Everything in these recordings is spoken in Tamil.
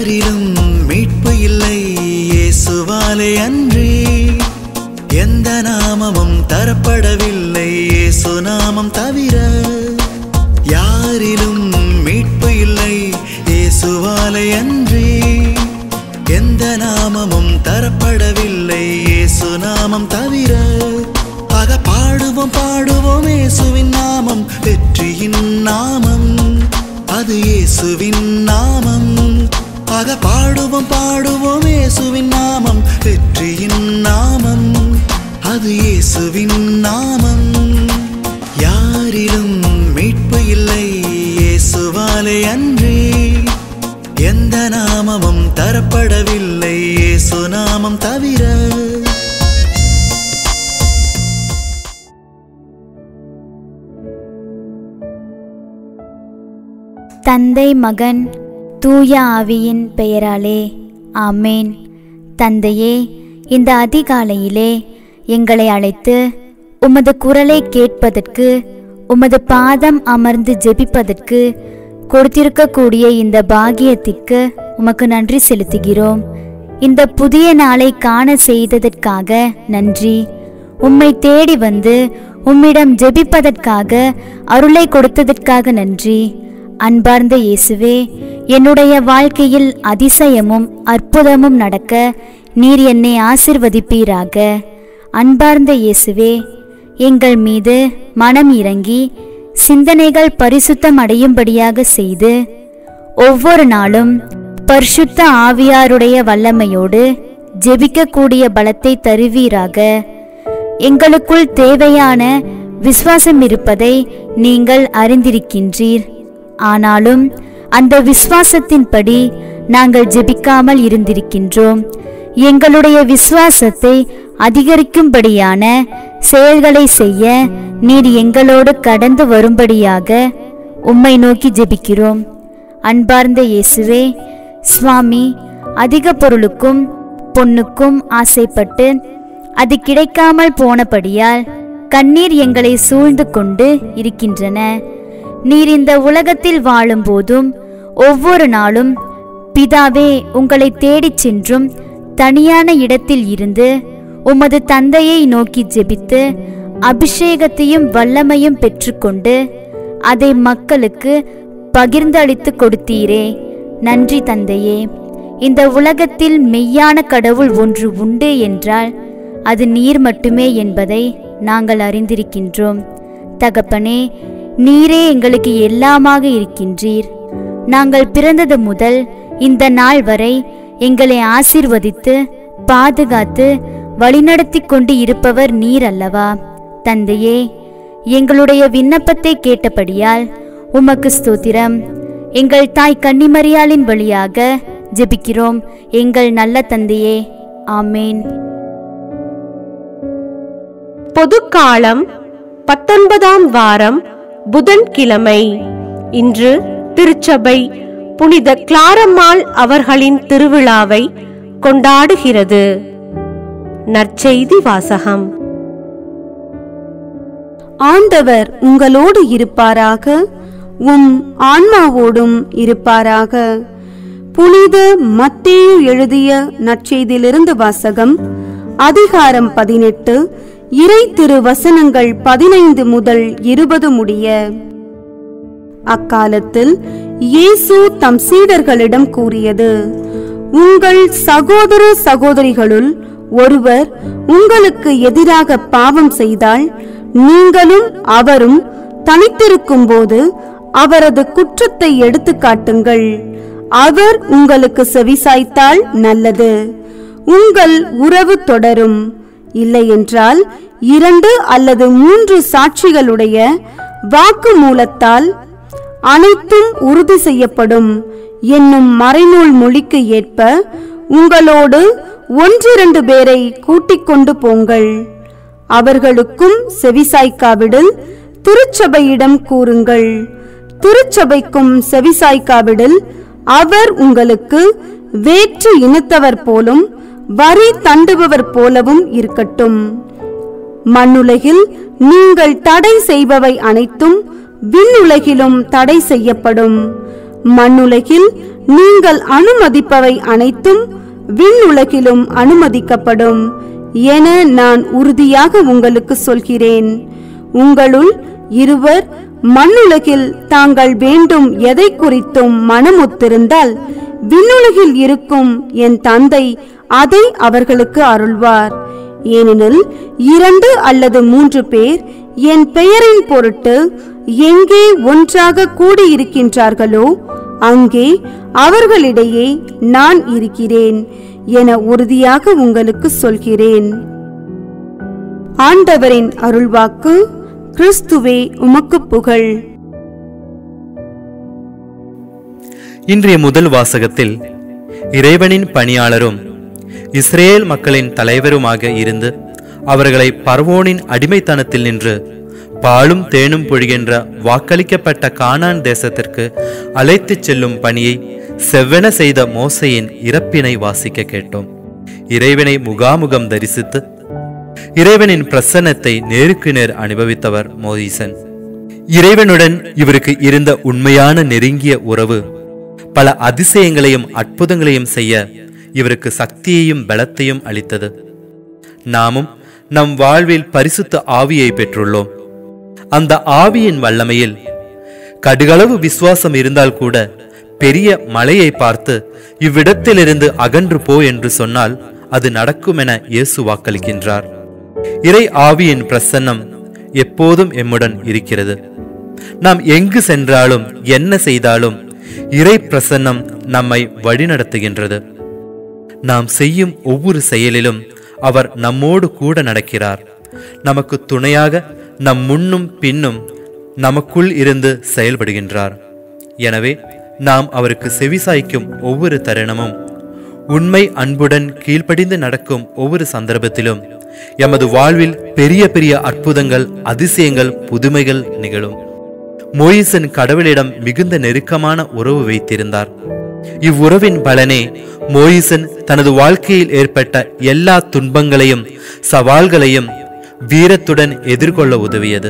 யாரிலும் மீட்பு இல்லை இயேசுவாலே அன்றி எந்த நாமமும் தரப்படவில்லை இயேசு நாமம் தவிர யாரிலும் மீட்பு இல்லை இயேசுவாலே அன்றி எந்த நாமமும் தரப்படவில்லை இயேசு நாமம் தவிர ஆக பாடுவோம் பாடுவோம் இயேசுவின் நாமம் வெற்றியின் நாமம் அது இயேசுவின் நாமம் ஆக பாடுவோம் பாடுவோம் இயேசுவின் நாமம் வெற்றியின் நாமம் அது இயேசுவின் நாமம் யாரிலும் மீட்பு இல்லை இயேசுவாலே அன்றி எந்த நாமமும் தரப்படவில்லை இயேசு நாமம் தவிர தந்தை மகன் தூய ஆவியின் பெயராலே ஆமேன் தந்தையே இந்த அதிகாலையிலே எங்களை அழைத்து உமது குரலை கேட்பதற்கு உமது பாதம் அமர்ந்து ஜெபிப்பதற்கு கொடுத்திருக்கக்கூடிய இந்த பாக்கியத்திற்கு உமக்கு நன்றி செலுத்துகிறோம் இந்த புதிய நாளை காண செய்ததற்காக நன்றி உம்மை தேடி வந்து உம்மிடம் ஜெபிப்பதற்காக அருளை கொடுத்ததற்காக நன்றி அன்பார்ந்த இயேசுவே என்னுடைய வாழ்க்கையில் அதிசயமும் அற்புதமும் நடக்க நீர் என்னை ஆசிர்வதிப்பீராக அன்பார்ந்த இயேசுவே எங்கள் மீது மனம் இறங்கி சிந்தனைகள் பரிசுத்தம் அடையும்படியாக செய்து ஒவ்வொரு நாளும் பரிசுத்த ஆவியாருடைய வல்லமையோடு ஜெபிக்கக்கூடிய பலத்தை தருவீராக எங்களுக்குள் தேவையான விசுவாசம் இருப்பதை நீங்கள் அறிந்திருக்கின்றீர் ஆனாலும் அந்த விசுவாசத்தின்படி நாங்கள் ஜெபிக்காமல் இருந்திருக்கின்றோம் எங்களுடைய விசுவாசத்தை அதிகரிக்கும்படியான செயல்களை செய்ய நீர் எங்களோடு கடந்து வரும்படியாக உம்மை நோக்கி ஜெபிக்கிறோம் அன்பார்ந்த இயேசுவே சுவாமி அதிக பொருளுக்கும் பொன்னுக்கும் ஆசைப்பட்டு அது கிடைக்காமல் போனபடியால் கண்ணீர் எங்களை சூழ்ந்து கொண்டு இருக்கின்றன நீர் இந்த உலகத்தில் வாழும்போதும் ஒவ்வொரு நாளும் பிதாவே உங்களை தேடிச் சென்றும் தனியான இடத்தில் இருந்து உமது தந்தையை நோக்கி ஜெபித்து அபிஷேகத்தையும் வல்லமையும் பெற்றுக்கொண்டு அதை மக்களுக்கு பகிர்ந்தளித்து கொடுத்தீரே நன்றி தந்தையே இந்த உலகத்தில் மெய்யான கடவுள் ஒன்று உண்டு என்றால் அது நீர் மட்டுமே என்பதை நாங்கள் அறிந்திருக்கின்றோம் தகப்பனே நீரே எங்களுக்கு எல்லாமாக இருக்கின்றீர் நாங்கள் பிறந்தது முதல் இந்த நாள் வரை எங்களை ஆசீர்வதித்து பாதுகாத்து வழிநடத்தி கொண்டு இருப்பவர் நீர் அல்லவா தந்தையே எங்களுடைய விண்ணப்பத்தை கேட்டபடியால் உமக்கு ஸ்தோத்திரம் எங்கள் தாய் கன்னிமரியாளின் வழியாக ஜெபிக்கிறோம் எங்கள் நல்ல தந்தையே ஆமேன் பொதுக்காலம் பத்தொன்பதாம் வாரம் புதன்கிழமை இன்று திருச்சபை புனித கிளாரம்மாள் அவர்களின் திருவிழாவை கொண்டாடுகிறது நற்செய்தி வாசகம் ஆண்டவர் உங்களோடு இருப்பாராக உம் ஆன்மாவோடும் இருப்பாராக புனித மத்தேயு எழுதிய நற்செய்தியிலிருந்து வாசகம் அதிகாரம் பதினெட்டு இறை திரு வசனங்கள் பதினைந்து முதல் இருபது முடிய அக்காலத்தில் இயேசு தம் சீடர்களிடம் கூறியது உங்கள் சகோதர சகோதரிகளுள் ஒருவர் உங்களுக்கு எதிராக பாவம் செய்தால் நீங்களும் அவரும் தனித்திருக்கும் போது அவரது குற்றத்தை எடுத்துக் காட்டுங்கள் அவர் உங்களுக்கு செவிசாய்த்தால் நல்லது உங்கள் உறவு தொடரும் இல்லையென்றால் இரண்டு அல்லது மூன்று சாட்சிகளுடைய வாக்கு மூலத்தால் அனைத்தும் உறுதி செய்யப்படும் என்னும் மறைநூல் மொழிக்கு ஏற்ப உங்களோடு ஒன்றிரண்டு பேரை கூட்டிக் கொண்டு போங்கள் அவர்களுக்கும் செவிசாய்க்காவிடில் திருச்சபையிடம் கூறுங்கள் திருச்சபைக்கும் செவிசாய்க்காவிடில் அவர் உங்களுக்கு வேற்று இனத்தவர் போலும் வரி தண்டுபவர் போலவும் இருக்கட்டும் மண்ணுலகில் நீங்கள் தடை செய்பவை அனைத்தும் விண்ணுலகிலும் தடை செய்யப்படும் மண்ணுலகில் நீங்கள் அனுமதிப்பவை அனைத்தும் விண்ணுலகிலும் அனுமதிக்கப்படும் என நான் உறுதியாக உங்களுக்கு சொல்கிறேன் உங்களுள் இருவர் மண்ணுலகில் தாங்கள் வேண்டும் எதை குறித்தும் மனமொத்திருந்தால் விண்ணுலகில் இருக்கும் என் தந்தை அதை அவர்களுக்கு அருள்வார் ஏனெனில் இரண்டு அல்லது மூன்று பேர் என் பெயரின் பொருட்டு எங்கே ஒன்றாக கூடியிருக்கின்றார்களோ அங்கே அவர்களிடையே நான் இருக்கிறேன் என உறுதியாக உங்களுக்கு சொல்கிறேன் ஆண்டவரின் அருள்வாக்கு கிறிஸ்துவே உமக்கு புகழ் இன்றைய முதல் வாசகத்தில் இறைவனின் பணியாளரும் இஸ்ரேல் மக்களின் தலைவருமாக இருந்து அவர்களை பர்வோனின் அடிமைத்தனத்தில் நின்று பாலும் தேனும் பொழிகின்ற வாக்களிக்கப்பட்ட கானான் தேசத்திற்கு அழைத்துச் செல்லும் பணியை செவ்வென செய்த மோசையின் இறப்பினை வாசிக்க கேட்டோம் இறைவனை முகாமுகம் தரிசித்து இறைவனின் பிரசன்னத்தை நேருக்கு நேர் அனுபவித்தவர் மோதீசன் இறைவனுடன் இவருக்கு இருந்த உண்மையான நெருங்கிய உறவு பல அதிசயங்களையும் அற்புதங்களையும் செய்ய இவருக்கு சக்தியையும் பலத்தையும் அளித்தது நாமும் நம் வாழ்வில் பரிசுத்த ஆவியை பெற்றுள்ளோம் அந்த ஆவியின் வல்லமையில் கடுகளவு விசுவாசம் இருந்தால் கூட பெரிய மலையை பார்த்து இவ்விடத்திலிருந்து அகன்று போ என்று சொன்னால் அது நடக்கும் என இயேசு வாக்களிக்கின்றார் இறை ஆவியின் பிரசன்னம் எப்போதும் எம்முடன் இருக்கிறது நாம் எங்கு சென்றாலும் என்ன செய்தாலும் இறை பிரசன்னம் நம்மை வழிநடத்துகின்றது நாம் செய்யும் ஒவ்வொரு செயலிலும் அவர் நம்மோடு கூட நடக்கிறார் நமக்கு துணையாக நம் முன்னும் பின்னும் நமக்குள் இருந்து செயல்படுகின்றார் எனவே நாம் அவருக்கு செவிசாய்க்கும் ஒவ்வொரு தருணமும் உண்மை அன்புடன் கீழ்ப்படிந்து நடக்கும் ஒவ்வொரு சந்தர்ப்பத்திலும் எமது வாழ்வில் பெரிய பெரிய அற்புதங்கள் அதிசயங்கள் புதுமைகள் நிகழும் மோயிசன் கடவுளிடம் மிகுந்த நெருக்கமான உறவு வைத்திருந்தார் இவ்வுறவின் பலனே மோயிசன் தனது வாழ்க்கையில் ஏற்பட்ட எல்லா துன்பங்களையும் சவால்களையும் வீரத்துடன் எதிர்கொள்ள உதவியது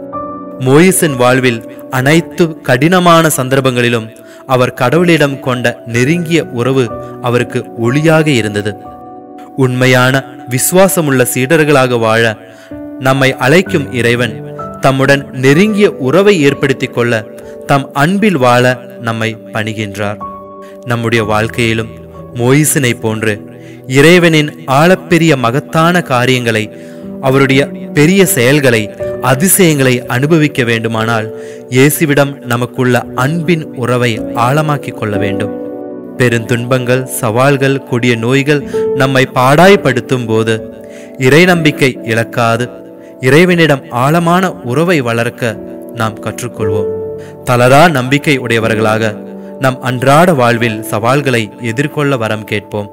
மோயிசன் வாழ்வில் அனைத்து கடினமான சந்தர்ப்பங்களிலும் அவர் கடவுளிடம் கொண்ட நெருங்கிய உறவு அவருக்கு ஒளியாக இருந்தது உண்மையான விசுவாசமுள்ள சீடர்களாக வாழ நம்மை அழைக்கும் இறைவன் தம்முடன் நெருங்கிய உறவை ஏற்படுத்திக் கொள்ள தம் அன்பில் வாழ நம்மை பணிகின்றார் நம்முடைய வாழ்க்கையிலும் மோயிசனை போன்று இறைவனின் ஆழப்பெரிய மகத்தான காரியங்களை அவருடைய பெரிய செயல்களை அதிசயங்களை அனுபவிக்க வேண்டுமானால் இயேசுவிடம் நமக்குள்ள அன்பின் உறவை ஆழமாக்கிக் கொள்ள வேண்டும் பெருந்துன்பங்கள் சவால்கள் கொடிய நோய்கள் நம்மை பாடாய்படுத்தும் போது இறை நம்பிக்கை இழக்காது இறைவனிடம் ஆழமான உறவை வளர்க்க நாம் கற்றுக்கொள்வோம் தளரா நம்பிக்கை உடையவர்களாக நம் அன்றாட வாழ்வில் சவால்களை எதிர்கொள்ள வரம் கேட்போம்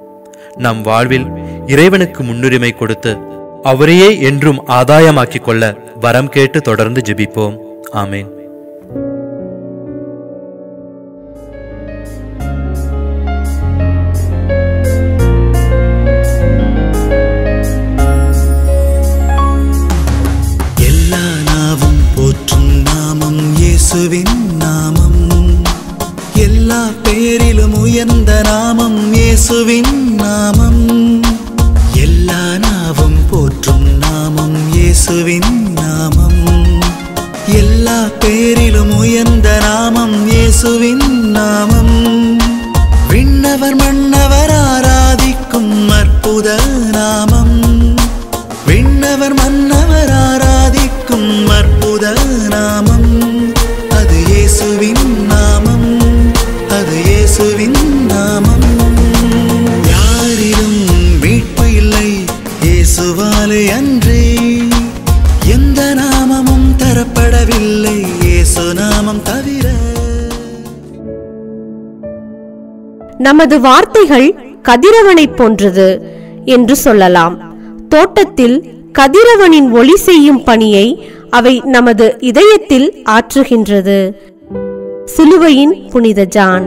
நம் வாழ்வில் இறைவனுக்கு முன்னுரிமை கொடுத்து அவரையே என்றும் ஆதாயமாக்கிக் கொள்ள வரம் கேட்டு தொடர்ந்து ஜெபிப்போம் ஆமேன் எல்லா நாவும் போற்றும் நாமம் இயேசுவின் நாமம் எல்லா பெயரிலும் உயர்ந்த நாமம் இயேசுவின் நாமம் எல்லா நாவும் போற்றும் நாமம் இயேசுவின் நாமம் எல்லா பெயரிலும் உயர்ந்த நாமம் இயேசுவின் நாமம் விண்ணவர் மன்னவர் ஆராதிக்கும் அற்புத நாமம் விண்ணவர் மன்னவர் ஆராதிக்கும் அற்புத நாமம் அது இயேசுவின் நாமம் அது இயேசுவின் நாமம் யாரிலும் மீட்பு இல்லை இயேசுவாலே அன்றே எந்த நாமமும் தரப்படவில்லை இயேசு நாமம் தவிர நமது வார்த்தைகள் கதிரவனைப் போன்றது என்று சொல்லலாம் தோட்டத்தில் கதிரவனின் ஒளி செய்யும் பணியை அவை நமது இதயத்தில் ஆற்றுகின்றது சிலுவையின் புனித ஜான்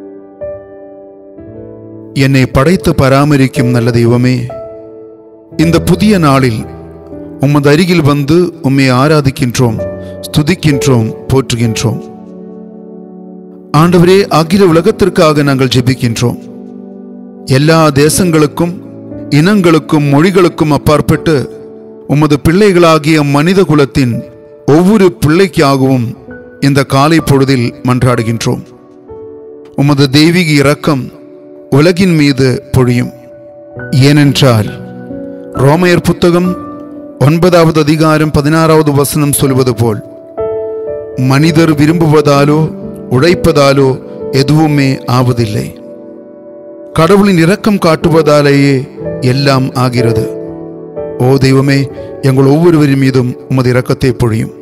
என்னை படைத்து பராமரிக்கும் நல்ல தெய்வமே இந்த புதிய நாளில் உமது அருகில் வந்து உம்மை ஆராதிக்கின்றோம் ஸ்துதிக்கின்றோம் போற்றுகின்றோம் ஆண்டவரே அகில உலகத்திற்காக நாங்கள் ஜெபிக்கின்றோம் எல்லா தேசங்களுக்கும் இனங்களுக்கும் மொழிகளுக்கும் அப்பாற்பட்டு உமது பிள்ளைகளாகிய மனித குலத்தின் ஒவ்வொரு பிள்ளைக்காகவும் இந்த காலை பொழுதில் மன்றாடுகின்றோம் உமது தெய்வீக இரக்கம் உலகின் மீது பொழியும் ஏனென்றால் ரோமையர் புத்தகம் ஒன்பதாவது அதிகாரம் பதினாறாவது வசனம் சொல்வது போல் மனிதர் விரும்புவதாலோ உழைப்பதாலோ எதுவுமே ஆவதில்லை கடவுளின் இரக்கம் காட்டுவதாலேயே எல்லாம் ஆகிறது ஓ தெய்வமே எங்கள் ஒவ்வொருவரின் மீதும் உமது இரக்கத்தை பொழியும்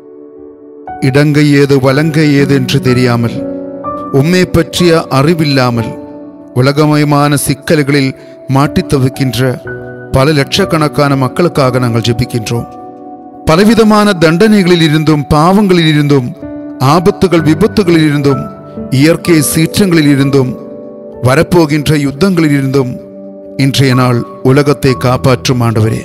இடங்கை ஏது வலங்கை ஏது என்று தெரியாமல் உம்மை பற்றிய அறிவில்லாமல் உலகமயமான சிக்கல்களில் மாட்டித் தவிக்கின்ற பல லட்சக்கணக்கான மக்களுக்காக நாங்கள் ஜெபிக்கின்றோம் பலவிதமான தண்டனைகளில் இருந்தும் பாவங்களில் இருந்தும் ஆபத்துகள் விபத்துகளில் இருந்தும் இயற்கை சீற்றங்களில் இருந்தும் வரப்போகின்ற யுத்தங்களில் இருந்தும் இன்றைய நாள் உலகத்தை காப்பாற்றும் ஆண்டவரே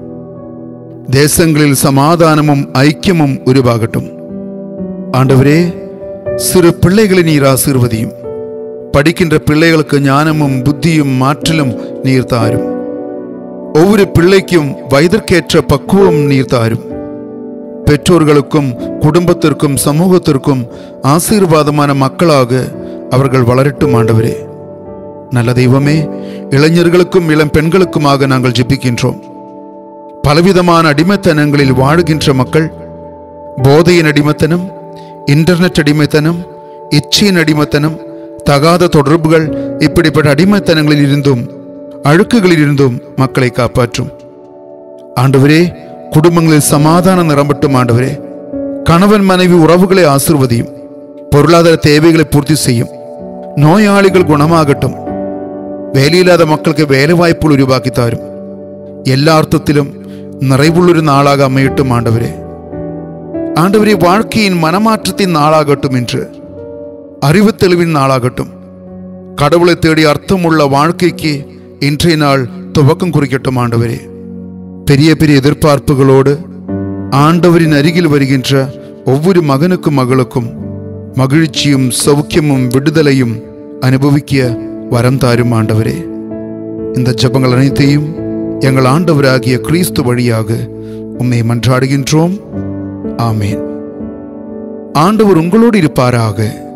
தேசங்களில் சமாதானமும் ஐக்கியமும் உருவாகட்டும் ஆண்டவரே சிறு பிள்ளைகளை நீர் ஆசீர்வதியும் படிக்கின்ற பிள்ளைகளுக்கு ஞானமும் புத்தியும் மாற்றலும் நீர் தாரும் ஒவ்வொரு பிள்ளைக்கும் வயதிற்கேற்ற பக்குவம் நீர் தாரும் பெற்றோர்களுக்கும் குடும்பத்திற்கும் சமூகத்திற்கும் ஆசீர்வாதமான மக்களாக அவர்கள் வளரட்டும் ஆண்டவரே நல்ல தெய்வமே இளைஞர்களுக்கும் இளம் பெண்களுக்குமாக நாங்கள் ஜெபிக்கின்றோம் பலவிதமான அடிமைத்தனங்களில் வாழுகின்ற மக்கள் போதையின் அடிமைத்தனம் இன்டர்நெட் அடிமைத்தனம் இச்சையின் அடிமைத்தனம் தகாத தொடர்புகள் இப்படிப்பட்ட அடிமைத்தனங்களில் இருந்தும் அழுக்குகளில் இருந்தும் மக்களை காப்பாற்றும் ஆண்டவரே குடும்பங்களில் சமாதானம் நிரம்பட்டும் ஆண்டவரே கணவன் மனைவி உறவுகளை ஆசிர்வதியும் பொருளாதார தேவைகளை பூர்த்தி செய்யும் நோயாளிகள் குணமாகட்டும் வேலையில்லாத மக்களுக்கு வேலை வாய்ப்புகள் உருவாக்கி தாரும் எல்லா அர்த்தத்திலும் நிறைவுള്ളൊരു நாளாக அமையட்டும் ஆண்டவரே ஆண்டவரே வாழ்க்கையின் மனமாற்றத்தின் நாளாகட்டும் என்று அறிவு தெளிவின் நாளாகட்டும் கடவுளை தேடி அர்த்தமுள்ள வாழ்க்கைக்கு இன்றைய நாள் துவக்கம் குறிக்கட்டும் ஆண்டவரே பெரிய பெரிய எதிர்பார்ப்புகளோடு ஆண்டவரின் அருகில் வருகின்ற ஒவ்வொரு மகனுக்கும் மகளுக்கும் மகிழ்ச்சியும் சௌக்கியமும் விடுதலையும் அனுபவிக்க வரம் தாரும் ஆண்டவரே இந்த ஜெபங்கள் அனைத்தையும் எங்கள் ஆண்டவராகிய கிறிஸ்து வழியாக உம்மை மன்றாடுகின்றோம் ஆமேன் ஆண்டவர் உங்களோடு இருப்பாராக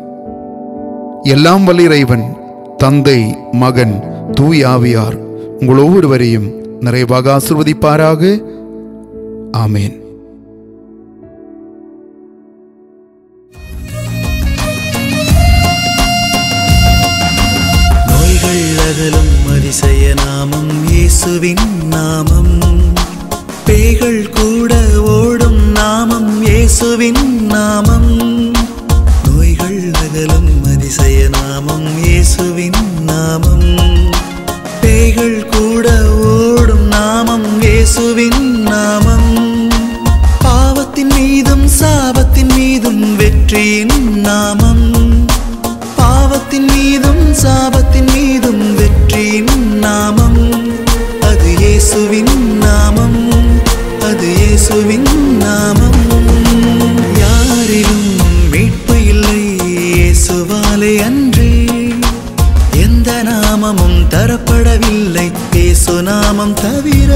எல்லாம் வல்ல இறைவன் தந்தை மகன் தூய் ஆவியார் உங்கள் ஒவ்வொருவரையும் நிறைவாக ஆசிர்வதிப்பாராக ஆமேன் நோய்கள் அகலும் அதிசய நாமம் இயேசுவின் நாமம் பேய்கள் கூட ஓடும் நாமம் இயேசுவின் நாமம் நோய்கள் அகலும் அதிசய நாமம் இயேசுவின் நாமம் பேய்கள் கூட ஓடும் நாமம் இயேசுவின் நாமம் பாவத்தின் மீதும் சாபத்தின் மீதும் வெற்றியின் நாமம் பாவத்தின் மீதும் சாபத்தின் மீதும் வெற்றியின் நாமம் அது இயேசுவின் நாமம் அது இயேசுவின் நாமம் யாரிலும் மீட்பு இல்லை இயேசுவாலே அன்றே எந்த நாமமும் தரப்படவில்லை இயேசு நாமம் தவிர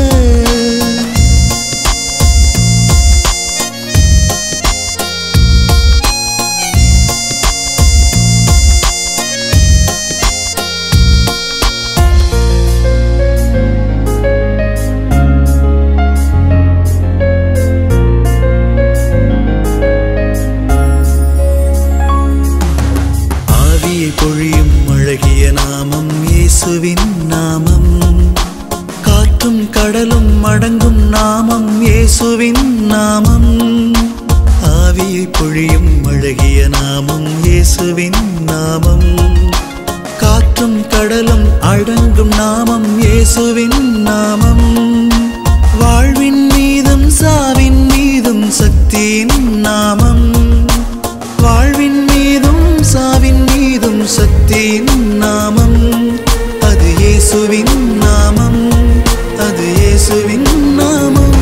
ஆவியை பொழியும் அழகிய நாமம் இயேசுவின் நாமம் காற்றும் கடலும் அடங்கும் நாமம் இயேசுவின் நாமம் ஆவியை பொழியும் அழகிய நாமம் இயேசுவின் நாமம் காற்றும் கடலும் அடங்கும் நாமம் இயேசுவின் நாமம் வாழ்வின் மீதும் சாவின் மீதும் சக்தியின் நாமம் வாழ்வின் மீதும் சாவின் மீதும் சக்தியின் நாமம் அது இயேசுவின் நாமம் அது இயேசுவின் நாமம்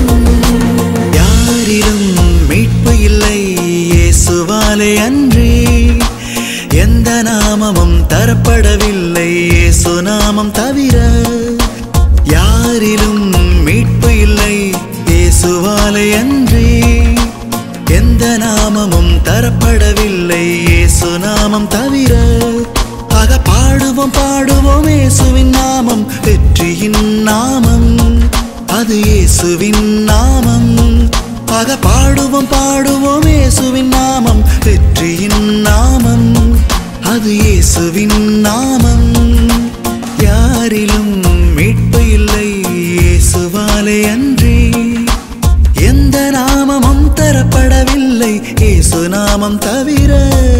யாரிலும் மீட்பு இல்லை இயேசுவாலே அன்றே எந்த நாமமும் தரப்படவில்லை இயேசு நாமம் தவிர யாரிலும் மீட்பு இல்லை இயேசுவாலே அன்றி எந்த நாமமும் தரப்படவில்லை இயேசு நாமம் தவிர ஆக பாடுவோம் பாடுவோம் இயேசுவின் நாமம் வெற்றியின் நாமம் அது இயேசுவின் நாமம் ஆக பாடுவோம் பாடுவோம் இயேசுவின் நாமம் வெற்றியின் நாமம் அது இயேசுவின் நாமம் யாரிலும் மீட்பு இல்லை இயேசுவாலே அன்றி எந்த நாமமும் தரப்படவில்லை இயேசு நாமம் தவிர